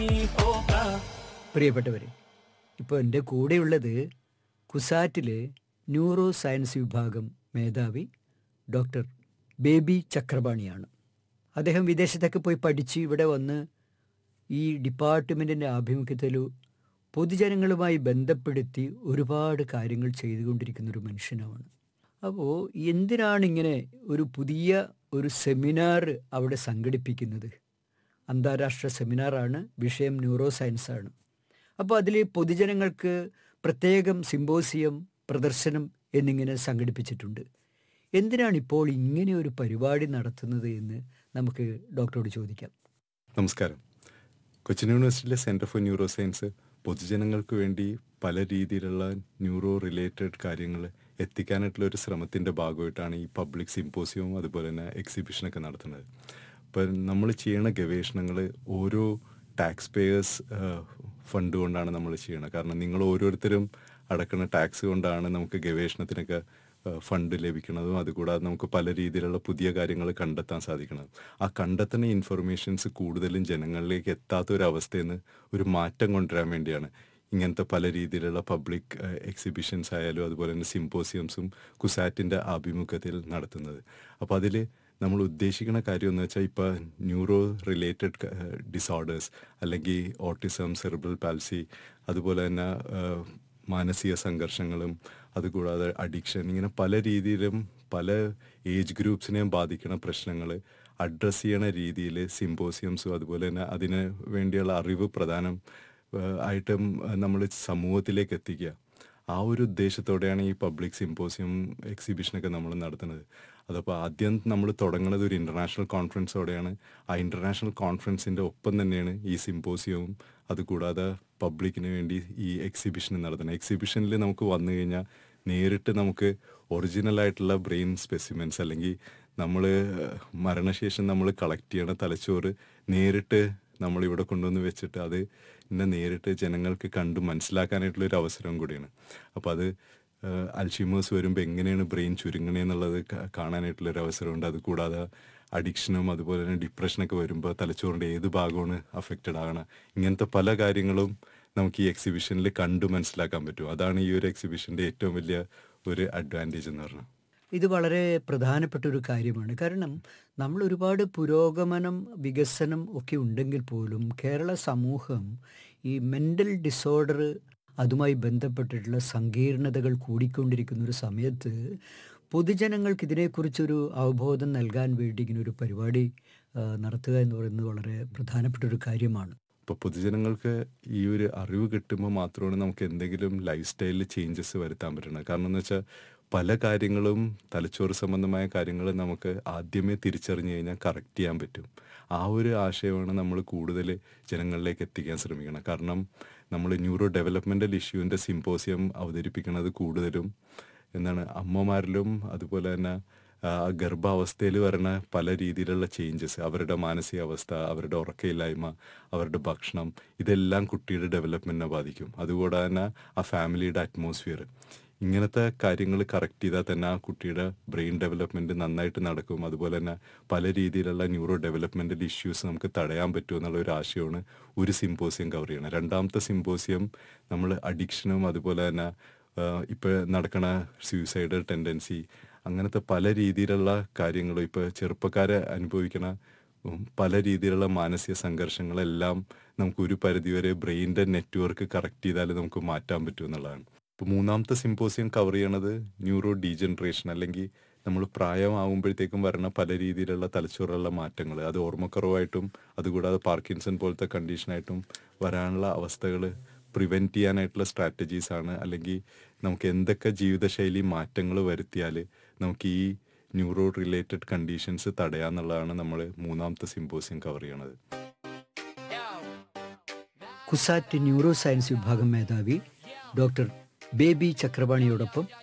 പ്രിയപ്പെട്ടവരെ ഇപ്പോൾ എൻ്റെ കൂടെയുള്ളത് കുസാറ്റിലെ ന്യൂറോ സയൻസ് വിഭാഗം മേധാവി ഡോക്ടർ ബേബി ചക്രപാണിയാണ് അദ്ദേഹം വിദേശത്തൊക്കെ പോയി പഠിച്ച് ഇവിടെ വന്ന് ഈ ഡിപ്പാർട്ട്മെൻറ്റിൻ്റെ ആഭിമുഖ്യത്തിൽ പൊതുജനങ്ങളുമായി ബന്ധപ്പെടുത്തി ഒരുപാട് കാര്യങ്ങൾ ചെയ്തുകൊണ്ടിരിക്കുന്ന ഒരു മനുഷ്യനാണ് അപ്പോൾ എന്തിനാണ് ഇങ്ങനെ ഒരു പുതിയ ഒരു സെമിനാർ അവിടെ സംഘടിപ്പിക്കുന്നത് അന്താരാഷ്ട്ര സെമിനാറാണ് വിഷയം ന്യൂറോ സയൻസാണ് അപ്പോൾ അതിൽ പൊതുജനങ്ങൾക്ക് പ്രത്യേകം സിമ്പോസിയം പ്രദർശനം എന്നിങ്ങനെ സംഘടിപ്പിച്ചിട്ടുണ്ട് എന്തിനാണ് ഇപ്പോൾ ഇങ്ങനെ ഒരു പരിപാടി നടത്തുന്നത് എന്ന് നമുക്ക് ഡോക്ടറോട് ചോദിക്കാം നമസ്കാരം കൊച്ചിൻ യൂണിവേഴ്സിറ്റിയിലെ സെൻറ്റർ ഫോർ ന്യൂറോ സയൻസ് പൊതുജനങ്ങൾക്ക് വേണ്ടി പല രീതിയിലുള്ള ന്യൂറോ റിലേറ്റഡ് കാര്യങ്ങൾ എത്തിക്കാനായിട്ടുള്ള ഒരു ശ്രമത്തിൻ്റെ ഭാഗമായിട്ടാണ് ഈ പബ്ലിക് സിമ്പോസിയവും അതുപോലെ തന്നെ എക്സിബിഷനൊക്കെ നടത്തുന്നത് ഇപ്പം നമ്മൾ ചെയ്യണ ഗവേഷണങ്ങൾ ഓരോ ടാക്സ് പേയേഴ്സ് ഫണ്ട് കൊണ്ടാണ് നമ്മൾ ചെയ്യണത് കാരണം നിങ്ങൾ ഓരോരുത്തരും അടക്കുന്ന ടാക്സ് കൊണ്ടാണ് നമുക്ക് ഗവേഷണത്തിനൊക്കെ ഫണ്ട് ലഭിക്കുന്നതും അതുകൂടാതെ നമുക്ക് പല രീതിയിലുള്ള പുതിയ കാര്യങ്ങൾ കണ്ടെത്താൻ സാധിക്കണം ആ കണ്ടെത്തുന്ന ഇൻഫർമേഷൻസ് കൂടുതലും ജനങ്ങളിലേക്ക് എത്താത്ത ഒരു അവസ്ഥയിൽ നിന്ന് ഒരു മാറ്റം കൊണ്ടുവരാൻ വേണ്ടിയാണ് ഇങ്ങനത്തെ പല രീതിയിലുള്ള പബ്ലിക് എക്സിബിഷൻസ് ആയാലും അതുപോലെ തന്നെ സിമ്പോസിയംസും കുസാറ്റിൻ്റെ ആഭിമുഖ്യത്തിൽ നടത്തുന്നത് അപ്പോൾ അതിൽ നമ്മൾ ഉദ്ദേശിക്കുന്ന കാര്യം എന്ന് വെച്ചാൽ ഇപ്പോൾ ന്യൂറോ റിലേറ്റഡ് ഡിസോർഡേഴ്സ് അല്ലെങ്കിൽ ഓട്ടിസം സെറിബ്രൽ പാൽസി അതുപോലെ തന്നെ മാനസിക സംഘർഷങ്ങളും അതുകൂടാതെ അഡിക്ഷൻ ഇങ്ങനെ പല രീതിയിലും പല ഏജ് ഗ്രൂപ്പ്സിനെയും ബാധിക്കുന്ന പ്രശ്നങ്ങൾ അഡ്രസ്സ് ചെയ്യണ രീതിയിൽ സിമ്പോസിയംസും അതുപോലെ തന്നെ അതിന് വേണ്ടിയുള്ള അറിവ് പ്രധാനം ആയിട്ടും നമ്മൾ സമൂഹത്തിലേക്ക് എത്തിക്കുക ആ ഒരു ഉദ്ദേശത്തോടെയാണ് ഈ പബ്ലിക് സിമ്പോസിയം എക്സിബിഷനൊക്കെ നമ്മൾ നടത്തുന്നത് അതപ്പോൾ ആദ്യം നമ്മൾ തുടങ്ങുന്നത് ഒരു ഇൻ്റർനാഷണൽ കോൺഫറൻസോടെയാണ് ആ ഇൻ്റർനാഷണൽ കോൺഫറൻസിൻ്റെ ഒപ്പം തന്നെയാണ് ഈ സിമ്പോസിയവും അതുകൂടാതെ പബ്ലിക്കിന് വേണ്ടി ഈ എക്സിബിഷൻ നടത്തുന്നത് എക്സിബിഷനിൽ നമുക്ക് വന്നു കഴിഞ്ഞാൽ നേരിട്ട് നമുക്ക് ഒറിജിനൽ ആയിട്ടുള്ള ബ്രെയിൻ സ്പെസിമെൻസ് അല്ലെങ്കിൽ നമ്മൾ മരണശേഷം നമ്മൾ കളക്ട് ചെയ്യണ തലച്ചോറ് നേരിട്ട് നമ്മളിവിടെ കൊണ്ടുവന്ന് വെച്ചിട്ട് അത് എന്നെ നേരിട്ട് ജനങ്ങൾക്ക് കണ്ട് മനസ്സിലാക്കാനായിട്ടുള്ള ഒരു അവസരം കൂടിയാണ് അപ്പോൾ അത് അൽഷിമേഴ്സ് വരുമ്പോൾ എങ്ങനെയാണ് ബ്രെയിൻ ചുരുങ്ങണേന്നുള്ളത് കാണാനായിട്ടുള്ള ഒരു അവസരമുണ്ട് അത് കൂടാതെ അഡിക്ഷനും അതുപോലെ തന്നെ ഡിപ്രഷനൊക്കെ വരുമ്പോൾ തലച്ചോറിൻ്റെ ഏത് ഭാഗമാണ് അഫക്റ്റഡ് ആകണം ഇങ്ങനത്തെ പല കാര്യങ്ങളും നമുക്ക് ഈ എക്സിബിഷനിൽ കണ്ടു മനസ്സിലാക്കാൻ പറ്റും അതാണ് ഈ ഒരു എക്സിബിഷൻ്റെ ഏറ്റവും വലിയ ഒരു അഡ്വാൻറ്റേജ് എന്ന് പറഞ്ഞാൽ ഇത് വളരെ പ്രധാനപ്പെട്ട ഒരു കാര്യമാണ് കാരണം നമ്മൾ ഒരുപാട് പുരോഗമനം വികസനം ഒക്കെ ഉണ്ടെങ്കിൽ പോലും കേരള സമൂഹം ഈ മെൻ്റൽ ഡിസോർഡർ അതുമായി ബന്ധപ്പെട്ടിട്ടുള്ള സങ്കീർണതകൾ കൂടിക്കൊണ്ടിരിക്കുന്ന ഒരു സമയത്ത് പൊതുജനങ്ങൾക്ക് ഇതിനെക്കുറിച്ചൊരു അവബോധം നൽകാൻ വേണ്ടി ഇങ്ങനെ ഒരു പരിപാടി നടത്തുക എന്ന് പറയുന്നത് വളരെ പ്രധാനപ്പെട്ട ഒരു കാര്യമാണ് ഇപ്പോൾ പൊതുജനങ്ങൾക്ക് ഈ ഒരു അറിവ് കിട്ടുമ്പോൾ മാത്രമാണ് നമുക്ക് എന്തെങ്കിലും ലൈഫ് സ്റ്റൈലിൽ ചേഞ്ചസ് വരുത്താൻ പറ്റുന്നത് കാരണം എന്ന് വെച്ചാൽ പല കാര്യങ്ങളും തലച്ചോറ് സംബന്ധമായ കാര്യങ്ങൾ നമുക്ക് ആദ്യമേ തിരിച്ചറിഞ്ഞു കഴിഞ്ഞാൽ കറക്റ്റ് ചെയ്യാൻ പറ്റും ആ ഒരു ആശയമാണ് നമ്മൾ കൂടുതൽ ജനങ്ങളിലേക്ക് എത്തിക്കാൻ ശ്രമിക്കണം കാരണം നമ്മൾ ന്യൂറോ ഡെവലപ്മെൻ്റൽ ഇഷ്യൂവിൻ്റെ സിമ്പോസിയം അവതരിപ്പിക്കുന്നത് കൂടുതലും എന്താണ് അമ്മമാരിലും അതുപോലെ തന്നെ ഗർഭാവസ്ഥയിൽ വരുന്ന പല രീതിയിലുള്ള ചേഞ്ചസ് അവരുടെ മാനസികാവസ്ഥ അവരുടെ ഉറക്കയില്ലായ്മ അവരുടെ ഭക്ഷണം ഇതെല്ലാം കുട്ടിയുടെ ഡെവലപ്മെൻറ്റിനെ ബാധിക്കും അതുകൂടാതെ തന്നെ ആ ഫാമിലിയുടെ അറ്റ്മോസ്ഫിയർ ഇങ്ങനത്തെ കാര്യങ്ങൾ കറക്റ്റ് ചെയ്താൽ തന്നെ ആ കുട്ടിയുടെ ബ്രെയിൻ ഡെവലപ്മെൻറ്റ് നന്നായിട്ട് നടക്കും അതുപോലെ തന്നെ പല രീതിയിലുള്ള ന്യൂറോ ഡെവലപ്മെൻറ്റൽ ഇഷ്യൂസ് നമുക്ക് തടയാൻ പറ്റും എന്നുള്ള ഒരു ആശയമാണ് ഒരു സിമ്പോസിയം കവർ ചെയ്യണം രണ്ടാമത്തെ സിമ്പോസിയം നമ്മൾ അഡിക്ഷനും അതുപോലെ തന്നെ ഇപ്പോൾ നടക്കണ സൂയിസൈഡൽ ടെൻഡൻസി അങ്ങനത്തെ പല രീതിയിലുള്ള കാര്യങ്ങളും ഇപ്പോൾ ചെറുപ്പക്കാരെ അനുഭവിക്കണ പല രീതിയിലുള്ള മാനസിക സംഘർഷങ്ങളെല്ലാം നമുക്ക് ഒരു പരിധിവരെ ബ്രെയിനിൻ്റെ നെറ്റ്വർക്ക് കറക്റ്റ് ചെയ്താൽ നമുക്ക് മാറ്റാൻ പറ്റും എന്നുള്ളതാണ് ഇപ്പോൾ മൂന്നാമത്തെ സിമ്പോസിയം കവർ ചെയ്യണത് ന്യൂറോ ഡീജനറേഷൻ അല്ലെങ്കിൽ നമ്മൾ പ്രായമാകുമ്പോഴത്തേക്കും വരുന്ന പല രീതിയിലുള്ള തലച്ചോറുള്ള മാറ്റങ്ങൾ അത് ഓർമ്മക്കുറവായിട്ടും അതുകൂടാതെ പാർക്കിൻസൺ പോലത്തെ കണ്ടീഷനായിട്ടും വരാനുള്ള അവസ്ഥകൾ പ്രിവെൻറ്റ് ചെയ്യാനായിട്ടുള്ള സ്ട്രാറ്റജീസ് ആണ് അല്ലെങ്കിൽ നമുക്ക് എന്തൊക്കെ ജീവിതശൈലി മാറ്റങ്ങൾ വരുത്തിയാൽ നമുക്ക് ഈ ന്യൂറോ റിലേറ്റഡ് കണ്ടീഷൻസ് തടയാന്നുള്ളതാണ് നമ്മൾ മൂന്നാമത്തെ സിമ്പോസിയം കവർ ചെയ്യണത് കുസാറ്റ് ന്യൂറോ സയൻസ് വിഭാഗം മേധാവി ഡോക്ടർ ബേബി ചക്രപാണിയോടൊപ്പം